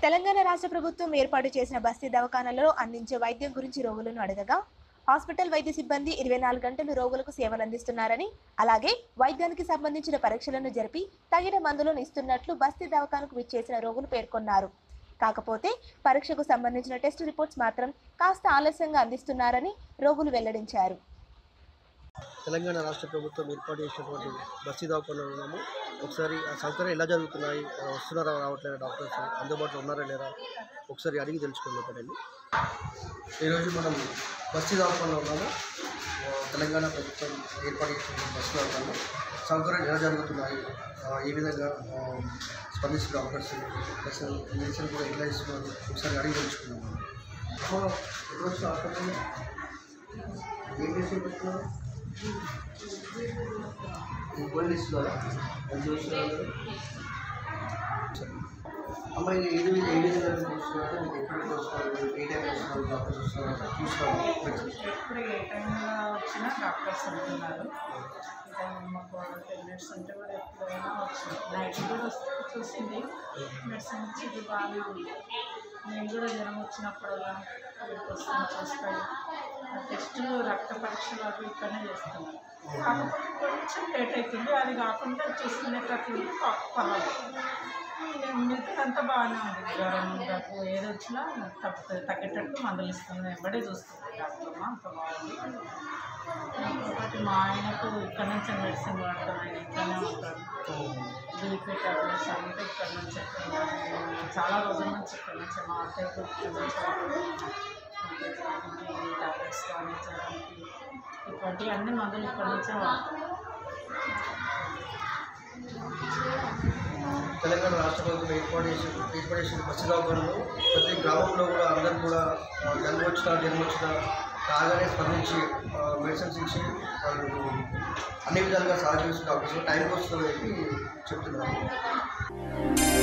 తెలంగాణ రాష్ట్ర ప్రభుత్వం ఏర్పాటు చేసిన బస్తీ దవాఖానాలలో అందించే వైద్యం గురించి రోగులను అడగగా హాస్పిటల్ వైద్య సిబ్బంది ఇరవై నాలుగు గంటలు రోగులకు సేవలు అందిస్తున్నారని అలాగే వైద్యానికి సంబంధించిన పరీక్షలను జరిపి తగిన మందులను ఇస్తున్నట్లు బస్తీ దవాఖానకు విచ్చేసిన రోగులు పేర్కొన్నారు కాకపోతే పరీక్షకు సంబంధించిన టెస్ట్ రిపోర్ట్స్ మాత్రం కాస్త ఆలస్యంగా అందిస్తున్నారని రోగులు వెల్లడించారు తెలంగాణ రాష్ట్ర ప్రభుత్వం ఏర్పాటు చేసినటువంటి బస్తీ దవాఖానలో ఉన్నాము ఒకసారి ఆ సౌకర్యం ఎలా జరుగుతున్నాయి ఆ, వస్తున్నారా రావట్లేదా డాక్టర్స్ అందుబాటులో ఉన్నారా లేరా ఒకసారి అడిగి తెలుసుకుందాం పడండి ఈరోజు మనం బస్తీ దవాఖానలో ఉన్నాము ఆ, తెలంగాణ ప్రభుత్వం ఏర్పాటు చేసిన బస్తీ దవాఖానలో సౌకర్యాలు ఎలా జరుగుతున్నాయి ఆ, ఏ విధంగా ఆ, స్పందిస్తున్న డాక్టర్స్ ప్లస్ మెడిసిన్ కూడా ఎట్లా ఇస్తున్నారు ఒకసారి అడిగి తెలుసుకుందాం మనం. అమ్మ, ఎప్పుడు వచ్చి హాస్పిటల్ ఏం మెడిసిన్ పెట్టుకున్నారు ఈ గోల్డ్ ఇస్తున్నారా అది చూస్తున్నారు అమ్మాయి ఏది మీద ఏ విధంగా చూస్తున్నారు మీకు ఎక్కడ చూస్తున్నారు ఏ టైం చూస్తున్నారు డాక్టర్ చూస్తున్నారు చూసుకోవాలి ఎప్పుడు ఏ టైంలో వచ్చినా డాక్టర్స్ ఉంటున్నారు ఇంకా మాకు టెన్ మినిట్స్ ఉంటే కూడా ఎప్పుడైనా వచ్చింది నైట్ కూడా వస్తే చూసింది మెడిసిన్ ఇచ్చి ఇది బాగానే ఉంది నేను కూడా జ్వరం వచ్చినప్పుడల్లా ఇక్కడికి వస్తాను చూస్తాను టెస్టులు రక్త పరీక్షలు అవి ఇక్కడనే చేస్తున్నాను కాకపోతే కొంచెం లేట్ అవుతుంది అది కాకుండా చూసుకునేటట్లు పర్వాలేదు మిగతాదంతా బాగానే ఉంది జ్వరం దగ్గు ఏది వచ్చినా తగ్గుతుంది తగ్గేటట్టు మందులు ఇస్తుంది వెంబడే చూస్తుంది డాక్టర్ అమ్మ అంత బాగుంది ఇంకొకటి మా ఆయనకు ఇక్కడ నుంచి మెడిసిన్ వాడతాం ఆయన ఇంట్లోనే ఉంటాడు బీపీ టాబ్లెట్స్ అంతా ఇక్కడ నుంచి చాలా రోజుల నుంచి ఇక్కడ నుంచి మా అత్తయ్య కూడా ఇక్కడ నుంచి టాబ్లెట్స్ కానీ జ్వరానికి ఇటువంటి అన్ని మందులు ఇక్కడ నుంచే వాడతాం తెలంగాణ రాష్ట్ర ప్రభుత్వం ఏర్పాటు చేసి ఏర్పాటు చేసిన బస్సు దవాఖానలో ప్రతి గ్రామంలో కూడా అందరూ కూడా ఆ, జన్మ వచ్చినా జన్మ వచ్చినా రాగానే స్పందించి మెడిసిన్స్ ఇచ్చి వాళ్ళు అన్ని విధాలుగా సహకరిస్తున్న డాక్టర్స్ టైంకి వస్తుందని చెప్పి చెప్తున్నారు